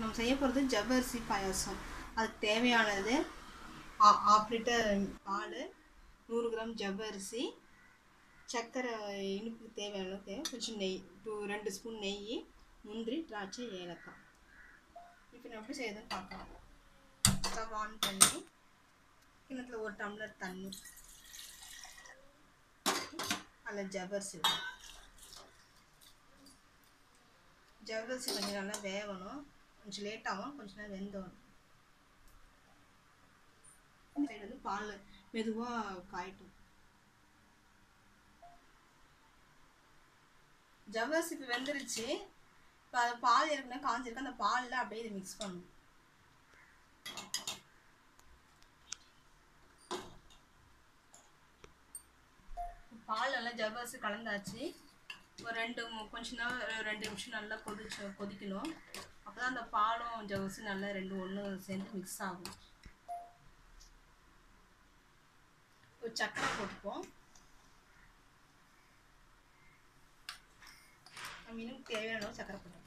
நம்ம செய்ய போகிறது ஜவ்வரிசி பாயாசம் அதுக்கு தேவையானது ஆஃப் லிட்டர் பால் நூறு கிராம் ஜவ்வரிசி சர்க்கரை இனிப்புக்கு தேவையான தேவை கொஞ்சம் நெய் டூ ரெண்டு ஸ்பூன் நெய் முந்திரி திராட்சை ஏலக்காய் இப்போ நான் எப்படி செய்யுதுன்னு பார்க்கலாம் ஸ்டவ் ஆன் பண்ணி கிணத்துல ஒரு டம்ளர் தண்ணி அதில் ஜவ்வரிசி விடணும். ஜவ்வரிசி கொஞ்சம் நல்லா வேகணும் கொஞ்சம் லேட்டாகும் கொஞ்சம் நேரம் வெந்தோணும் இந்த சைடு வந்து பால் மெதுவாக காயட்டும் ஜவ்வரிசி இப்போ வெந்துருச்சு இப்போ அது பால் ஏற்கனவே காஞ்சிருக்கு அந்த பாலில் அப்படியே இதை மிக்ஸ் பண்ணணும் பால் நல்லா ஜவ்வரிசி கலந்தாச்சு ஒரு ரெண்டு மு- கொஞ்ச நேரம் ஒரு ரெண்டு நிமிஷம் நல்லா கொதிச்சு கொதிக்கணும் அப்போ தான் அந்த பாலும் ஜவ்வரிசி நல்லா ரெண்டு ஒன்று சேர்ந்து மிக்ஸ் ஆகும் ஒரு சக்கரை போட்டுப்போம் நம்ம இன்னும் தேவையான அளவு சக்கரை போட்டுப்போம்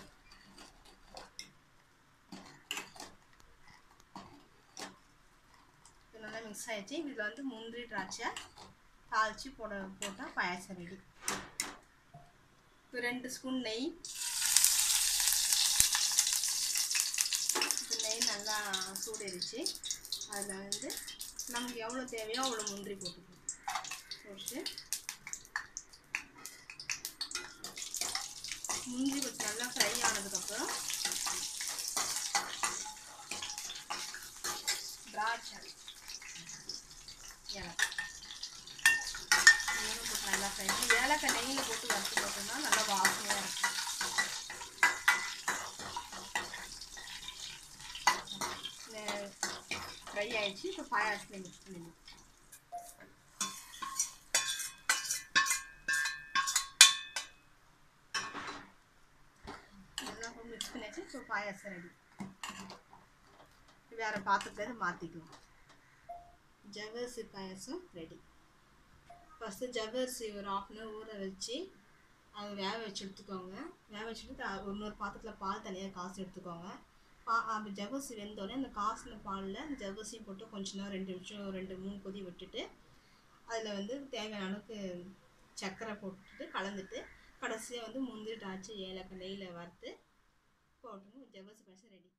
இது நல்லா மிக்ஸ் ஆயிடுச்சு இதில் வந்து முந்திரி திராட்சை தாளித்து போட போட்டால் பாயாசம் ரெடி இப்போ ரெண்டு ஸ்பூன் நெய் இப்போ நெய் நல்லா சூடேறிச்சு அதில் வந்து நமக்கு எவ்வளோ தேவையோ அவ்வளோ முந்திரி போட்டுக்கணும் போட்டு முந்திரி கொஞ்சம் நல்லா ஃப்ரை ஆனதுக்கப்புறம் திராட்சை ஏலக்காய் நெய்யில் போட்டு நல்லா ஃப்ரை பண்ணி ஏலக்காய் நெய்யில் போட்டு வறுத்து போட்டோம்னா நல்லா வாசனையாக இருக்கும் ஃப்ரை ஆயிடுச்சு இப்போ பாயாசத்தில் மிக்ஸ் பண்ணிடணும் நல்லா மிக்ஸ் பண்ணியாச்சு இப்போ பாயாசம் ரெடி வேறு பாத்திரத்தில் மாற்றிக்கலாம் ஜவ்வரிசி பாயாசம் ரெடி ஃபஸ்ட்டு ஜவ்வரிசி ஒரு ஆஃப் அன் ஹவர் ஊற வச்சு அதை வேக வச்சு எடுத்துக்கோங்க வேக வச்சுட்டு த- இன்னொரு பாத்திரத்தில் பால் தனியாக காசு எடுத்துக்கோங்க பா அப்படி ஜவ்வரிசி வெந்தோடனே அந்த காசின பாலில் அந்த ஜவ்வரிசியும் போட்டு கொஞ்ச நேரம் ரெண்டு நிமிஷம் ரெண்டு மூணு கொதி விட்டுட்டு அதில் வந்து தேவையான அளவுக்கு சர்க்கரை போட்டுட்டு கலந்துட்டு கடைசியாக வந்து முந்திரி திராட்சை ஏலக்காய் நெய்யில் வறுத்து போட்டுன்னு ஜவ்வரிசி பாயசம் ரெடி